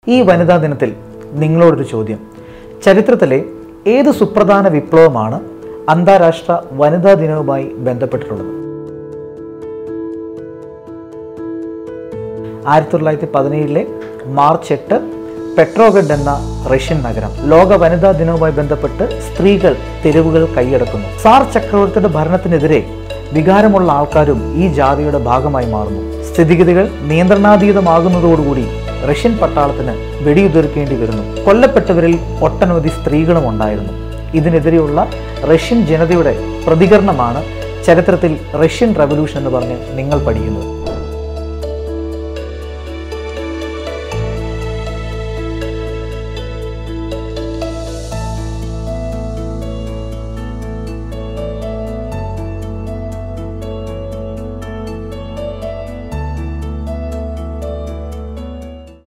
ഈ വനിതാ ദിനത്തിൽ നിങ്ങളോടൊരു ചോദ്യം ചരിത്രത്തിലെ ഏത് സുപ്രധാന വിപ്ലവമാണ് അന്താരാഷ്ട്ര വനിതാ ദിനവുമായി ബന്ധപ്പെട്ടിട്ടുള്ളത് ആയിരത്തി തൊള്ളായിരത്തി പതിനേഴിലെ മാർച്ച് എട്ട് പെട്രോഗഡ് എന്ന റഷ്യൻ നഗരം ലോക വനിതാ ദിനവുമായി ബന്ധപ്പെട്ട് സ്ത്രീകൾ തെരുവുകൾ കൈയടക്കുന്നു സാർ ചക്രവർത്തിയുടെ ഭരണത്തിനെതിരെ വികാരമുള്ള ആൾക്കാരും ഈ ജാതിയുടെ ഭാഗമായി മാറുന്നു സ്ഥിതിഗതികൾ നിയന്ത്രണാതീതമാകുന്നതോടുകൂടി റഷ്യൻ പട്ടാളത്തിന് വെടിയുതിർക്കേണ്ടി വരുന്നു കൊല്ലപ്പെട്ടവരിൽ ഒട്ടനവധി സ്ത്രീകളും ഉണ്ടായിരുന്നു ഇതിനെതിരെയുള്ള റഷ്യൻ ജനതയുടെ പ്രതികരണമാണ് ചരിത്രത്തിൽ റഷ്യൻ റവല്യൂഷൻ എന്ന് പറഞ്ഞ് നിങ്ങൾ പഠിക്കുന്നത്